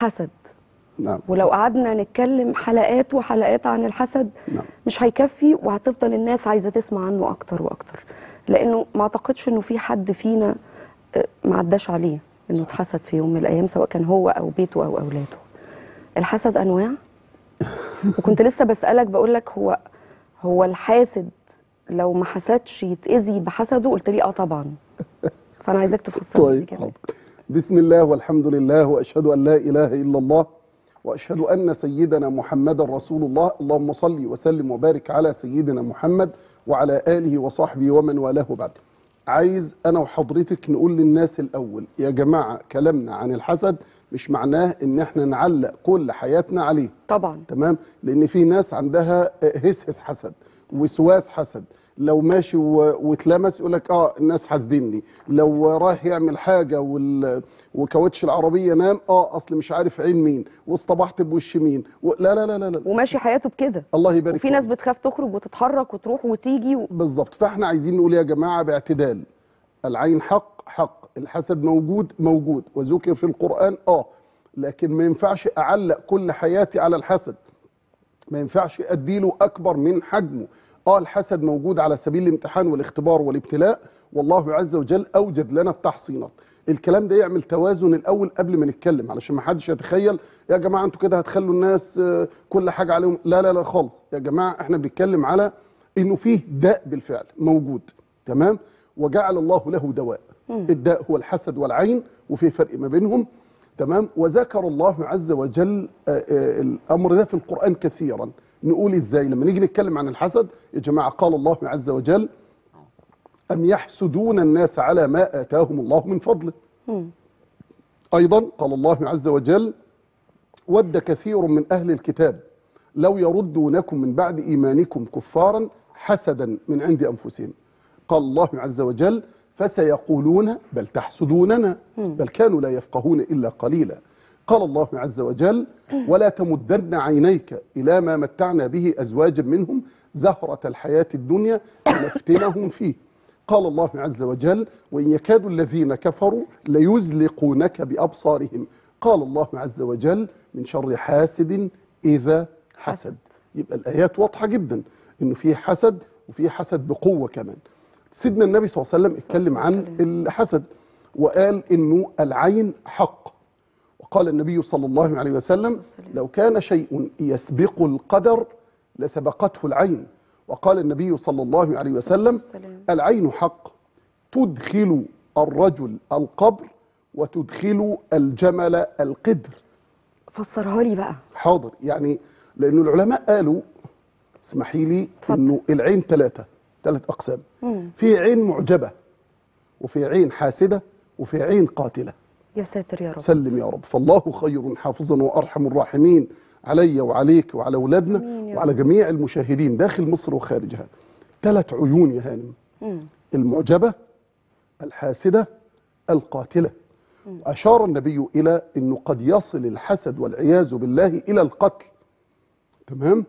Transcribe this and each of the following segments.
حسد نعم ولو قعدنا نتكلم حلقات وحلقات عن الحسد نعم مش هيكفي وهتفضل الناس عايزه تسمع عنه اكتر واكتر لانه ما اعتقدش انه في حد فينا آه، ما عداش عليه انه اتحسد في يوم من الايام سواء كان هو او بيته او اولاده الحسد انواع وكنت لسه بسالك بقول لك هو هو الحاسد لو ما حسدش يتاذي بحسده قلت لي اه طبعا فانا عايزاك تفسر لي طيب كده حاضر بسم الله والحمد لله واشهد ان لا اله الا الله واشهد ان سيدنا محمدا رسول الله اللهم صل وسلم وبارك على سيدنا محمد وعلى اله وصحبه ومن والاه بعد عايز انا وحضرتك نقول للناس الاول يا جماعه كلامنا عن الحسد مش معناه ان احنا نعلق كل حياتنا عليه طبعا تمام لان في ناس عندها هسهس حسد وسواس حسد لو ماشي و- واتلمس يقول لك اه الناس حاسديني لو رايح يعمل حاجه وال... وكاوتش العربيه نام اه اصل مش عارف عين مين واصطبحت بوش مين و... لا لا لا لا, لا. وماشي حياته بكده الله يبارك وفي فيك. ناس بتخاف تخرج وتتحرك وتروح وتيجي و... بالظبط فاحنا عايزين نقول يا جماعه باعتدال العين حق حق الحسد موجود موجود وذكر في القران اه لكن ما ينفعش اعلق كل حياتي على الحسد ما ينفعش اديله اكبر من حجمه اه الحسد موجود على سبيل الامتحان والاختبار والابتلاء والله عز وجل اوجد لنا التحصينات الكلام ده يعمل توازن الاول قبل ما نتكلم علشان ما حدش يتخيل يا جماعه انتوا كده هتخلوا الناس آه، كل حاجه عليهم لا لا لا خالص يا جماعه احنا بنتكلم على انه فيه داء بالفعل موجود تمام وجعل الله له دواء الداء هو الحسد والعين وفي فرق ما بينهم تمام وذكر الله عز وجل آه، آه، الامر ده في القران كثيرا نقول ازاي لما نيجي نتكلم عن الحسد يا جماعه قال الله عز وجل ام يحسدون الناس على ما اتاهم الله من فضله ايضا قال الله عز وجل ود كثير من اهل الكتاب لو يردونكم من بعد ايمانكم كفارا حسدا من عند انفسهم قال الله عز وجل فسيقولون بل تحسدوننا بل كانوا لا يفقهون الا قليلا قال الله عز وجل ولا تمدن عينيك الى ما متعنا به ازواجا منهم زهره الحياه الدنيا لنفتنهم فيه قال الله عز وجل وإن يكاد الذين كفروا ليزلقونك بأبصارهم قال الله عز وجل من شر حاسد إذا حسد يبقى الآيات واضحة جدا إنه في حسد وفي حسد بقوة كمان سيدنا النبي صلى الله عليه وسلم اتكلم عن الحسد وقال إنه العين حق وقال النبي صلى الله عليه وسلم لو كان شيء يسبق القدر لسبقته العين وقال النبي صلى الله عليه وسلم والسلام. العين حق تدخل الرجل القبر وتدخل الجمل القدر فسرها لي بقى حاضر يعني لأن العلماء قالوا اسمحي لي انه العين ثلاثة ثلاث أقسام في عين معجبة وفي عين حاسدة وفي عين قاتلة يا ساتر يا رب سلم يا رب فالله خير حافظا وارحم الراحمين علي وعليك وعلى اولادنا آمين يا وعلى جميع المشاهدين داخل مصر وخارجها ثلاث عيون يا هانم مم. المعجبه الحاسده القاتله اشار النبي الى انه قد يصل الحسد والعياذ بالله الى القتل تمام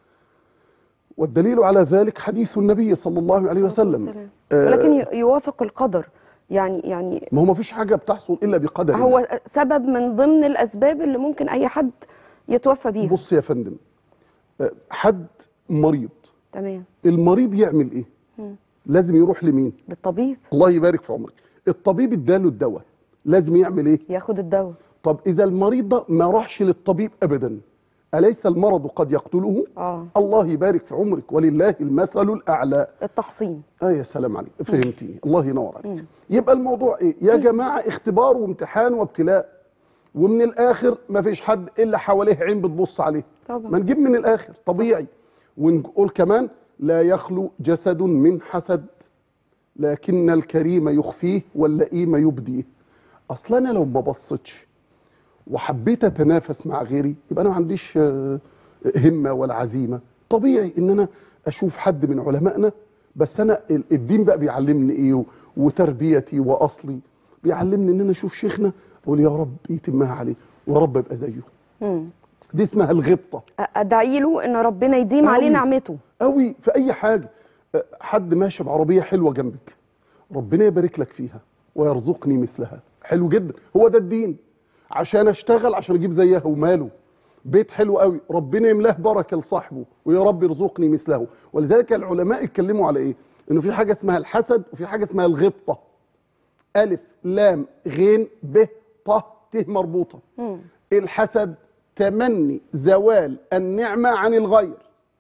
والدليل على ذلك حديث النبي صلى الله عليه وسلم والسلام. آه، ولكن ي- يوافق القدر يعني يعني ما هو ما فيش حاجه بتحصل الا بقدر الله. هو سبب من ضمن الاسباب اللي ممكن اي حد يتوفى بيها بص يا فندم آه، حد مريض تمام المريض يعمل ايه لازم يروح لمين للطبيب الله يبارك في عمرك الطبيب اداله الدواء لازم يعمل ايه ياخد الدواء طب اذا المريض ده ما راحش للطبيب ابدا اليس المرض قد يقتله اه الله يبارك في عمرك ولله المثل الاعلى التحصين اه يا سلام عليك فهمتني الله ينور عليك يبقى الموضوع ايه يا جماعه اختبار وامتحان وابتلاء ومن الاخر ما فيش حد الا حواليه عين بتبص عليه طبعا. ما نجيب من الاخر طبيعي ونقول كمان لا يخلو جسد من حسد لكن الكريم يخفيه واللئيم يبديه اصل انا لو ما بصيتش وحبيت اتنافس مع غيري يبقى انا ما عنديش آه، همه ولا عزيمه طبيعي ان انا اشوف حد من علمائنا بس انا ال- الدين بقى بيعلمني ايه و- وتربيتي واصلي بيعلمني ان انا اشوف شيخنا اقول يا رب يتمها عليه ويا رب ابقى زيه مم. دي اسمها الغبطه أ- ادعي له ان ربنا يديم عليه أوي. نعمته قوي في اي حاجه أه، حد ماشي بعربيه حلوه جنبك ربنا يبارك لك فيها ويرزقني مثلها حلو جدا هو ده الدين عشان اشتغل عشان اجيب زيها وماله بيت حلو قوي ربنا يملاه بركه لصاحبه ويا رب يرزقني مثله ولذلك العلماء اتكلموا على ايه انه في حاجه اسمها الحسد وفي حاجه اسمها الغبطه الف لام غين ب ط ت مربوطه الحسد تمني زوال النعمه عن الغير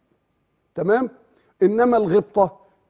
تمام انما الغبطه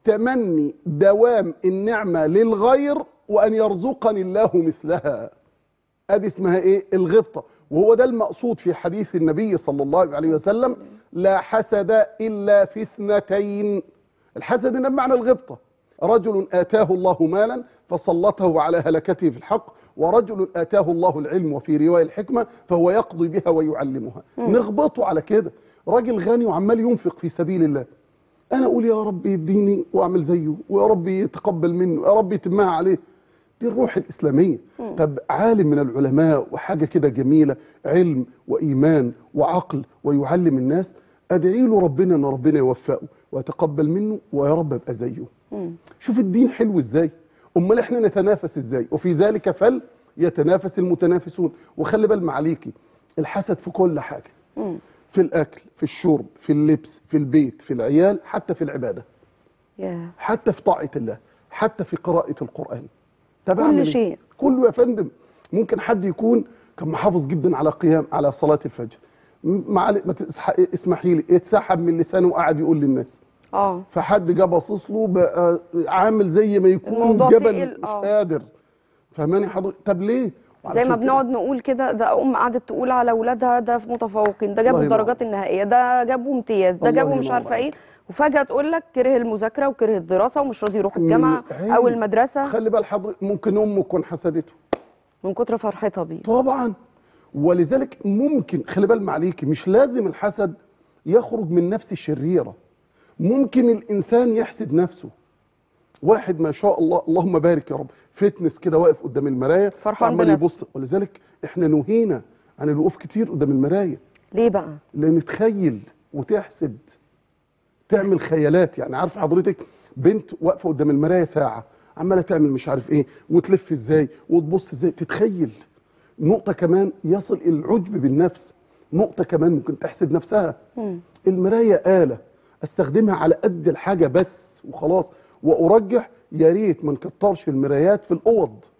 تمني دوام النعمه للغير وان يرزقني الله مثلها ادي اسمها ايه الغبطه وهو ده المقصود في حديث النبي صلى الله عليه وسلم لا حسد الا في اثنتين الحسد ده بمعنى الغبطه رجل اتاه الله مالا فسلطه على هلكته في الحق ورجل اتاه الله العلم وفي روايه الحكمه فهو يقضي بها ويعلمها نغبطه على كده راجل غني وعمال ينفق في سبيل الله انا اقول يا رب يديني واعمل زيه ويا رب يتقبل منه يا رب يتمها عليه دي الروح الإسلامية طب عالم من العلماء وحاجة كده جميلة علم وإيمان وعقل ويعلم الناس أدعي له ربنا أن ربنا يوفقه ويتقبل منه ويا رب أبقى زيه شوف الدين حلو إزاي أمال إحنا نتنافس إزاي وفي ذلك فل يتنافس المتنافسون وخلي بال معاليكي الحسد في كل حاجة في الأكل في الشرب في اللبس في البيت في العيال حتى في العبادة يا حتى في طاعة الله حتى في قراءة القرآن طب كل أعمل إيه؟ شيء. كله يا فندم ممكن حد يكون كان محافظ جدا على قيام على صلاة الفجر م- معل... ما تسح... اسمحي لي اتسحب من لسانه وقعد يقول للناس اه فحد جه باصص له بقى عامل زي ما يكون الموضوع جبل تقل، مش آه. قادر فهماني حضرتك طب ليه زي وعلشان ما كده- بنقعد نقول كده ده ام قعدت تقول على اولادها ده في متفوقين ده جابوا الله ينور. الدرجات النهائيه ده جابوا امتياز ده الله جابوا مش ينور عارفه ايه عليك. وفجاه تقول لك كره المذاكره وكره الدراسه ومش راضي يروح الجامعه عيب. او المدرسه خلي بال حضرتك ممكن امه تكون حسدته من كتر فرحتها بيه طبعا ولذلك ممكن خلي بال معليكي مش لازم الحسد يخرج من نفس الشريره ممكن الانسان يحسد نفسه واحد ما شاء الله اللهم بارك يا رب فتنس كده واقف قدام المرايه فرحان عمال بنفسه. يبص ولذلك احنا نهينا عن الوقوف كتير قدام المرايه ليه بقى لان تخيل وتحسد تعمل خيالات يعني عارف حضرتك بنت واقفه قدام المرايه ساعه عماله تعمل مش عارف ايه وتلف ازاي وتبص ازاي تتخيل نقطه كمان يصل الى العجب بالنفس نقطه كمان ممكن تحسد نفسها المرايه اله استخدمها على قد الحاجه بس وخلاص وارجح يا ريت ما نكترش المرايات في الاوض